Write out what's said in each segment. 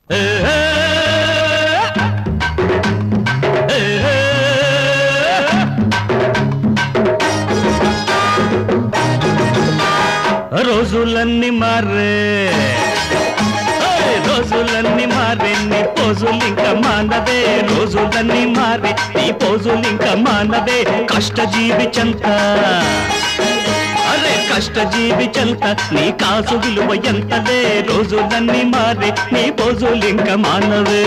రోజులన్నీ మారే ఓయ్, రోజులన్నీ మారే నీ పోజులు ఇంకా మానవే రోజులన్నీ మారే నీ పోజులు ఇంకా మానవే కష్టజీవి చంత అరే కష్టజీవి చంత నీ కాసు విలువ ఎంతలే రోజులన్నీ మారే నీ పోజులు ఇంకా మానవే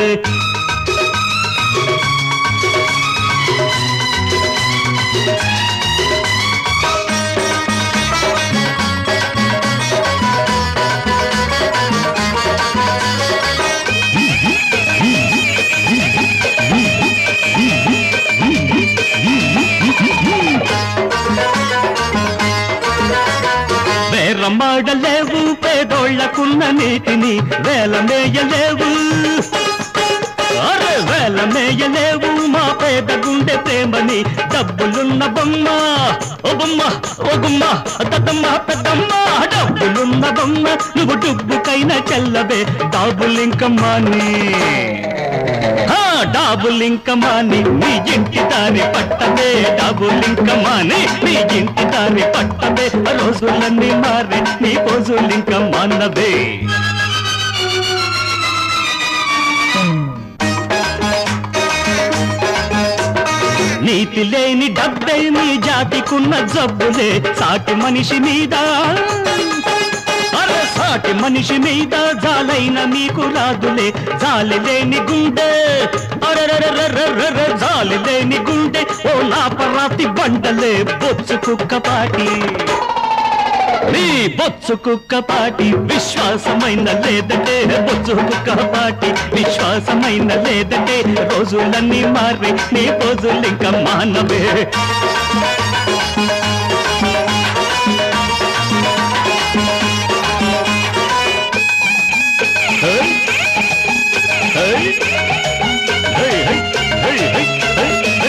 వేరమాడలేవు పేదోళ్లకున్న నీటిని వేల మేయలేవు అరే వేల మేయలేవు మా పేద గుండె ప్రేమని డబ్బులున్న బొమ్మ ఓ బొమ్మ ఓ గుమ్మ దద్దమ్మ పెద్దమ్మ డబ్బులున్న బొమ్మ నువ్వు డుబ్బుకైనా చెల్లవే డాబులింకమ్మాని ఆ, డాబులింకమాని నీ ఇంటి దాని పట్టమే డాబులింకమాని నీ ఇంటి దాని పట్టమే రోజులన్నీ మారే నీ పోజులింక మానవే నీతి లేని డబ్బే నీ జాతికున్న జబ్బులే సాటి మనిషి మీద అరే సాటి మనిషి మీద జాలైన మీకు రాదులే జాలి లేని గుండె అరెరెరెరెరెరె, జాలి లేని గుండె ఓ లాపరాతి బండలే బొచ్చు కుక్కపాటి నీ బొచ్చు కుక్కపాటి విశ్వాసమైన లేదంటే బొచ్చు కుక్కపాటి విశ్వాసమైన లేదంటే రోజులన్నీ మారి నీ రోజులు ఇంకా మానవే హై, హై, హై, హై, హై, హై, హై, హై.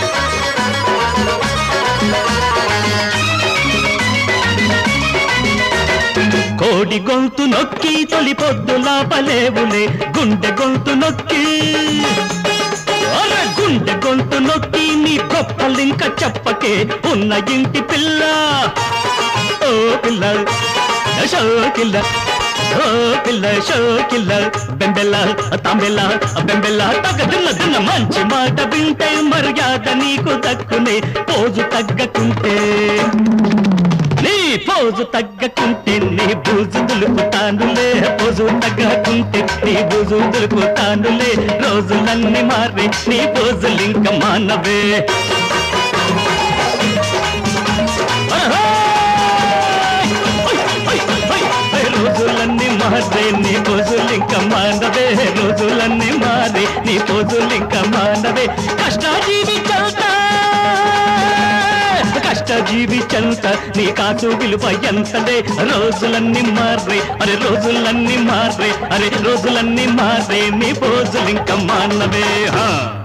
కోడి గొంతు నొక్కి తొలి పొద్దు లాపలేవులే గుండె గొంతు నొక్కి అరే గుండె గొంతు నొక్కి నీ గొప్పలింక చెప్పకే ఉన్న ఇంటి పిల్ల ఓ పిల్ల షోకిల్ల ఓ పిల్ల షోకిల్ల బెంబెల్ల తాంబెల్ల బెంబెల్ల తగ్గదిన్న దిన్న మంచి మాట వింటే మర్యాద నీకు దక్కునే పోజు తగ్గకుంటే నీ పోజు తగ్గకుంటే నీ బూజు దులుపుతానులే పోజు తగ్గకుంటే నీ బూజు దులుపుతానులే రోజులన్నీ మారే నీ పోజులింక మానవే రోజులన్నీ మారే నీ పోజులింక మానవే రోజులన్నీ మారే నీ పోజులింక మానవే కష్టాజీవి చల్తా కష్టజీవి చంత నీ కాచు విలువ ఎంతలే రోజులన్నీ మారే అరే రోజులన్నీ మారే అరే రోజులన్నీ మారే నీ పోజులింక మానవే హా